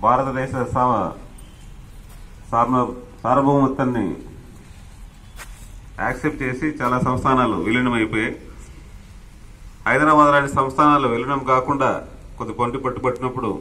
భారతదేశ సా- సార్వ- సార్వభౌమత్వాన్ని యాక్సెప్ట్ చేసి చాలా సంస్థానాలు విలీనం అయిపోయాయి హైదరాబాద్ లాంటి సంస్థానాలు విలీనం కాకుండా కొద్ది పొంటి పట్టుబట్టినప్పుడు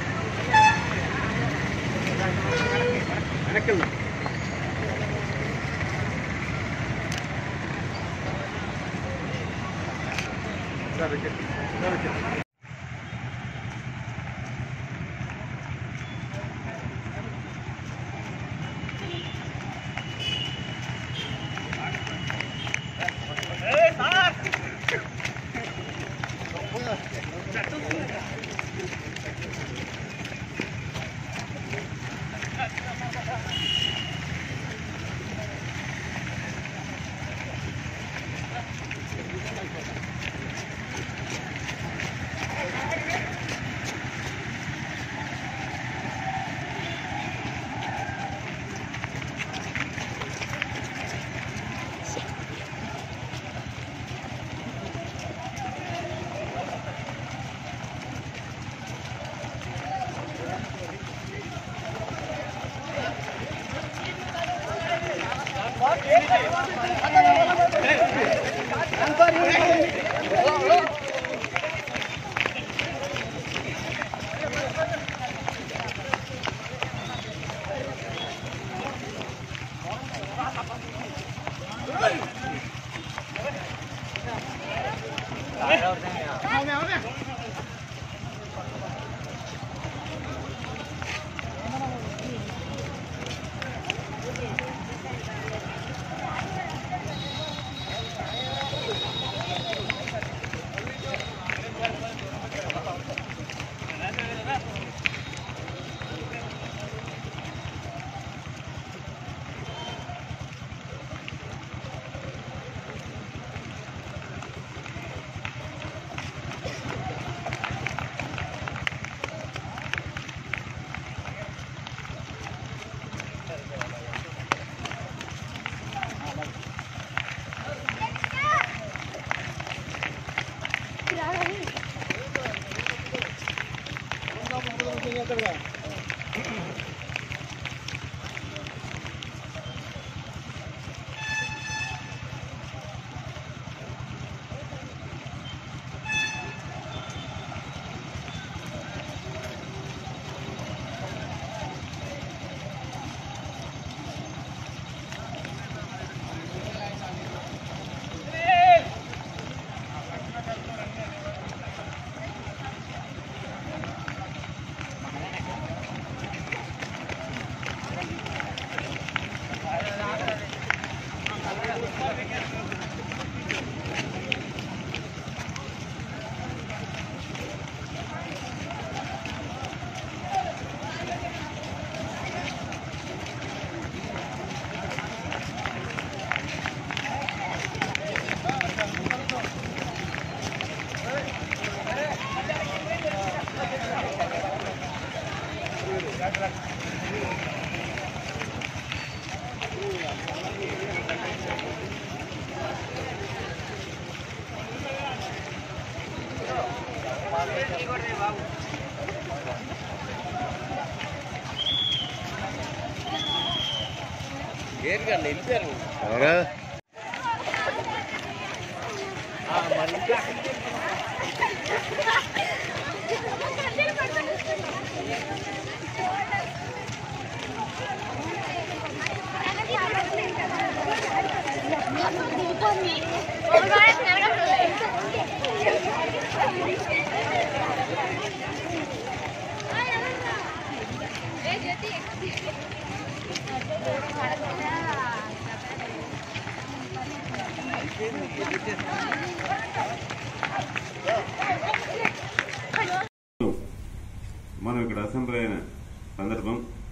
మనం ఇక్కడ అసెంబ్లీ అయిన సందర్భం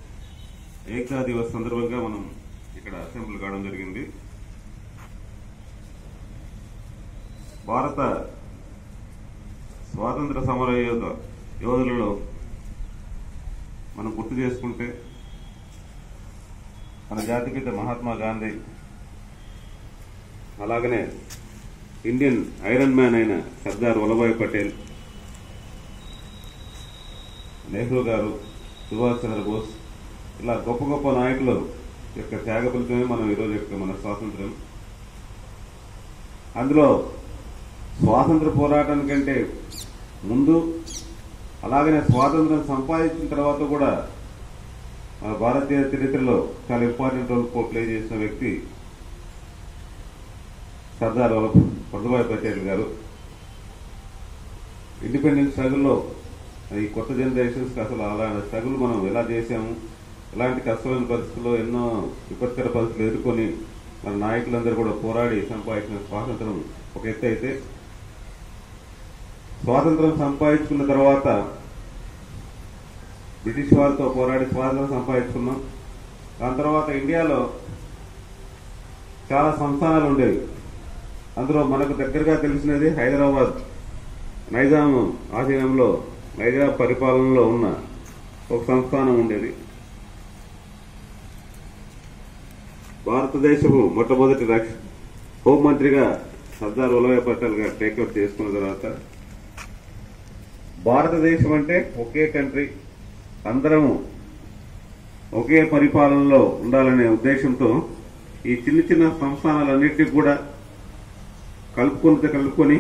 ఏకతా దివస్ సందర్భంగా మనం ఇక్కడ అసెంబ్లీ కావడం జరిగింది భారత స్వాతంత్ర సమర యోధ యోధులలో మనం గుర్తు చేసుకుంటే మన జాతిపిత మహాత్మా గాంధీ అలాగనే ఇండియన్ ఐరన్ మ్యాన్ అయిన సర్దార్ వల్లభాయ్ పటేల్ నెహ్రూ గారు సుభాష్ చంద్రబోస్ ఇలా గొప్ప గొప్ప నాయకులు యొక్క త్యాగ ఫలితమే మనం ఈరోజు యొక్క మన స్వాతంత్రం అందులో స్వాతంత్ర పోరాటానికంటే ముందు అలాగనే స్వాతంత్రం సంపాదించిన తర్వాత కూడా మన భారతీయ చరిత్రలో చాలా ఇంపార్టెంట్ రోల్ ప్లే చేసిన వ్యక్తి సర్దార్ వల్లభ వల్లభాయ్ పటేల్ గారు ఇండిపెండెన్స్ స్ట్రగుల్లో ఈ కొత్త జనరేషన్స్కి అసలు అలాంటి స్ట్రగుల్ మనం ఎలా చేశాము ఎలాంటి కష్టమైన పరిస్థితుల్లో ఎన్నో విపత్కర పరిస్థితులు ఎదుర్కొని మన నాయకులందరూ కూడా పోరాడి సంపాదించిన స్వాతంత్రం ఒక ఎత్తు అయితే స్వాతంత్రం సంపాదించుకున్న తర్వాత బ్రిటిష్ వారితో పోరాడి స్వాతంత్రం సంపాదించుకున్నాం దాని తర్వాత ఇండియాలో చాలా సంస్థానాలు ఉండేవి అందులో మనకు దగ్గరగా తెలిసినది హైదరాబాద్ నైజాం ఆధీనంలో నైజాం పరిపాలనలో ఉన్న ఒక సంస్థానం ఉండేది భారతదేశపు మొట్టమొదటి రక్ష హోంమంత్రిగా సర్దార్ వల్లభాయ్ పటేల్ గారు టేక్అవుట్ చేసుకున్న తర్వాత భారతదేశం అంటే ఒకే కంట్రీ అందరము ఒకే పరిపాలనలో ఉండాలనే ఉద్దేశంతో ఈ చిన్న చిన్న సంస్థానాలన్నింటినీ కూడా కలుపుకొని కలుపుకొని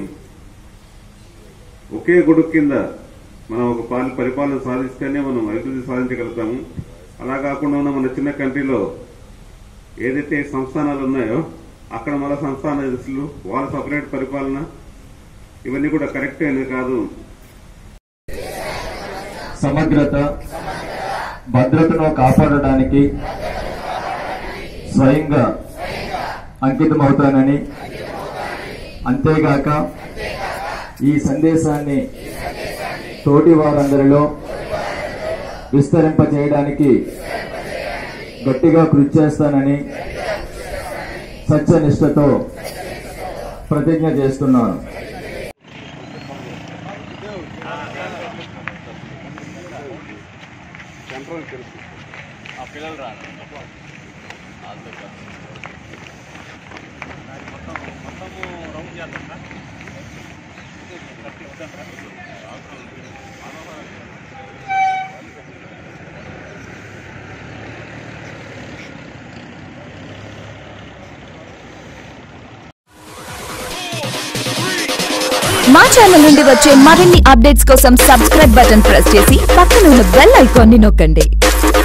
ఒకే గొడుగు కింద మనం ఒక పాలి పరిపాలన సాధిస్తేనే మనం అభివృద్ధి సాధించగలుగుతాము అలా కాకుండా ఉన్న మన చిన్న కంట్రీలో ఏదైతే సంస్థానాలు ఉన్నాయో అక్కడ మన సంస్థానాలు వాళ్ళ సపరేట్ పరిపాలన ఇవన్నీ కూడా కరెక్ట్ అనేది కాదు సమగ్రత భద్రతను కాపాడడానికి స్వయంగా అంకితమవుతానని అంతేగాక ఈ సందేశాన్ని తోటి వారందరిలో విస్తరింపజేయడానికి గట్టిగా కృషి చేస్తానని సత్యనిష్టతో ప్రతిజ్ఞ చేస్తున్నాను ఆ పిల్లలు రా మొత్తం మొత్తము రౌండ్ చేస్తాం మా ఛానల్ నుండి వచ్చే మరిన్ని అప్డేట్స్ కోసం సబ్స్క్రైబ్ బటన్ ప్రెస్ చేసి పక్కన ఉన్న బెల్ ఐకాన్ ని నొక్కండి